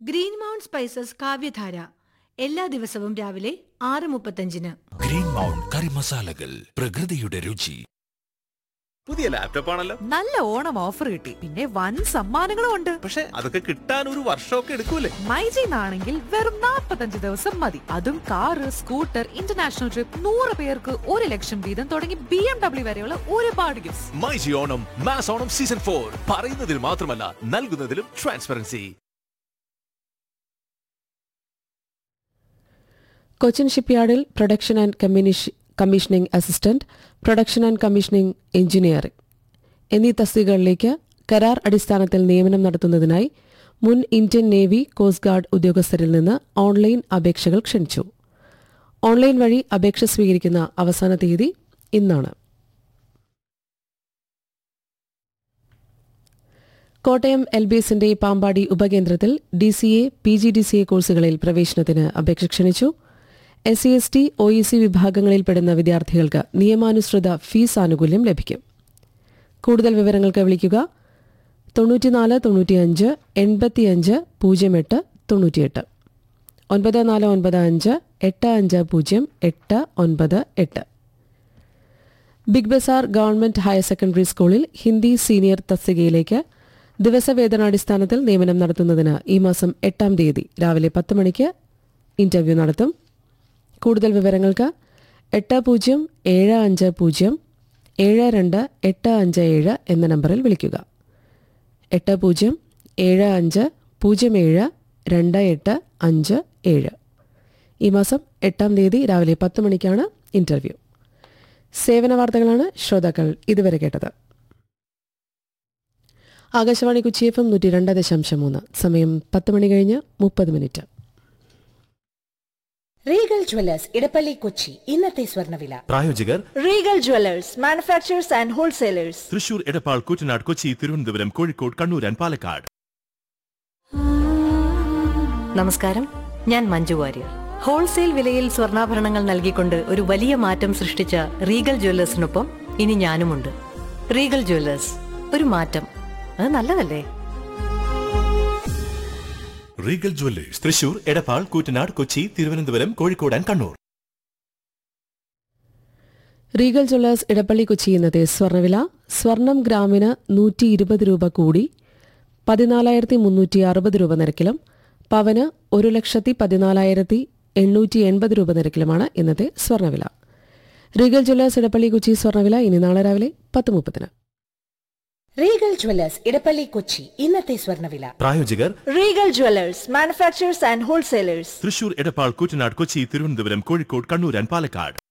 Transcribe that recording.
green mount spices കാവ്യധാര എല്ലാ ദിവസവും രാവിലെ ആറ് മുപ്പത്തഞ്ചിന് ഗ്രീൻ മൗണ്ട് കറി മസാലകൾ പ്രകൃതിയുടെ രുചി പുതിയ ലാപ്ടോപ്പ് ആണല്ലോ നല്ല ഓണം ഓഫർ കിട്ടി പിന്നെ വൻ സമ്മാനങ്ങളും ഉണ്ട് പക്ഷെ അതൊക്കെ കിട്ടാൻ ഒരു വർഷമൊക്കെ എടുക്കൂലേ മൈജിന്നാണെങ്കിൽ വെറും 45 ദിവസം മതി അതും കാറ് സ്കൂട്ടർ ഇന്റർനാഷണൽ ട്രിപ്പ് നൂറ് പേർക്ക് ഒരു ലക്ഷം വീതം തുടങ്ങി ബി എം ഡബ്ല്യു വരെയുള്ള ഒരുപാട് gift myG Onam mass Onam season for പറയുന്നതിൽ മാത്രമല്ല നൽകുന്നതിലും ട്രാൻസ്പെറൻസി കൊച്ചിൻ ഷിപ്പ്യാർഡിൽ പ്രൊഡക്ഷൻ ആൻഡ് കമ്മീനിഷ് commissioning assistant production and commissioning engineering എന്നീ തസ്തികകളിലേക്ക് കരാർ അടിസ്ഥാനത്തിൽ നിയമനം നടത്തുന്നതിനായി മുൻ ഇന്ത്യൻ നേവി കോസ്റ്റ് ഗാർഡ് ഉദ്യോഗസ്ഥരിൽ നിന്ന് ഓൺലൈൻ അപേക്ഷകൾ ക്ഷണിച്ചു ഓൺലൈൻ വഴി അപേക്ഷ സ്വീകരിക്കുന്ന അവസാന തീയതി ഇന്നാണ് കോട്ടയം എൽ ബി എസിന്റെ പാമ്പാടി ഉപകേന്ദ്രത്തിൽ D C A P G D C A കോഴ്സുകളിൽ പ്രവേശനത്തിന് അപേക്ഷ ക്ഷണിച്ചു S C S T O E C വിഭാഗങ്ങളിൽപ്പെടുന്ന വിദ്യാർത്ഥികൾക്ക് നിയമാനുസൃത ഫീസ് ആനുകൂല്യം ലഭിക്കും കൂടുതൽ വിവരങ്ങൾക്ക് വിളിക്കുക തൊണ്ണൂറ്റിനാല് തൊണ്ണൂറ്റിയഞ്ച് എൺപത്തിയഞ്ച് പൂജ്യം എട്ട് തൊണ്ണൂറ്റിയെട്ട് ഒൻപത് നാല് ഒൻപത് അഞ്ച് എട്ട് അഞ്ച് പൂജ്യം എട്ട് ഒൻപത് എട്ട് big bazaar government higher secondary സ്കൂളിൽ ഹിന്ദി സീനിയർ തസ്തികയിലേക്ക് ദിവസവേതനാടിസ്ഥാനത്തിൽ നിയമനം നടത്തുന്നതിന് ഈ മാസം എട്ടാം തീയതി രാവിലെ പത്ത് മണിക്ക് ഇന്റർവ്യൂ നടത്തും കൂടുതൽ വിവരങ്ങൾക്ക് എട്ട് പൂജ്യം ഏഴ് അഞ്ച് പൂജ്യം ഏഴ് രണ്ട് എട്ട് അഞ്ച് ഏഴ് എന്ന നമ്പറിൽ വിളിക്കുക എട്ട് പൂജ്യം ഏഴ് അഞ്ച് പൂജ്യം ഏഴ് രണ്ട് എട്ട് അഞ്ച് ഏഴ് ഈ മാസം എട്ടാം തീയതി രാവിലെ പത്ത് മണിക്കാണ് ഇന്റർവ്യൂ സേവന വാർത്തകളാണ് ശ്രോതാക്കൾ ഇതുവരെ കേട്ടത് ആകാശവാണി കൊച്ചി എഫ് എം നൂറ്റി രണ്ട് ദശാംശം മൂന്ന് സമയം പത്ത് മണി കഴിഞ്ഞ് മുപ്പത് minute regal jewellers Edappally Kochi ഇന്നത്തെ സ്വർണ്ണവില പ്രായോജകർ regal jewellers manufacturers and wholesalers Thrissur Edappal Koottanad Kochi Thiruvananthapuram Kozhikode Kannur and Palakkad നമസ്കാരം ഞാൻ മഞ്ജു വാര്യർ ഹോൾസെയിൽ വിലയിൽ സ്വർണ്ണാഭരണങ്ങൾ നൽകിക്കൊണ്ട് ഒരു വലിയ മാറ്റം സൃഷ്ടിച്ച റീഗൽ ജ്വല്ലേഴ്സിനൊപ്പം ഇനി ഞാനുമുണ്ട് റീഗൽ ജ്വല്ലേഴ്സ് ഒരു മാറ്റം അത് നല്ലതല്ലേ regal jewellers Thrissur Edappal Koottanad Kochi Thiruvananthapuram Kozhikode and Kannur regal jewellers Edappally Kochi ഇന്നത്തെ സ്വർണ്ണവില സ്വർണം ഗ്രാമിന് നൂറ്റി ഇരുപത് രൂപ കൂടി പതിനാലായിരത്തി മുന്നൂറ്റി അറുപത് രൂപ നിരക്കിലും പവന് ഒരു ലക്ഷത്തി പതിനാലായിരത്തി എണ്ണൂറ്റി എൺപത് രൂപ നിരക്കിലുമാണ് ഇന്നത്തെ സ്വർണ്ണവില റീഗൽ ജ്വല്ലേഴ്സ് ഇടപ്പള്ളി കൊച്ചി സ്വർണ്ണവില ഇനി നാളെ രാവിലെ പത്ത് മുപ്പതിന് റീഗൽ ജ്വല്ലേഴ്സ് ഇടപ്പള്ളി കൊച്ചി ഇന്നത്തെ സ്വർണ്ണവില പ്രായോജകർ regal jewellers manufacturers and wholesalers Thrissur Edappal Koottanad Kochi Thiruvananthapuram Kozhikode Kannur and Palakkad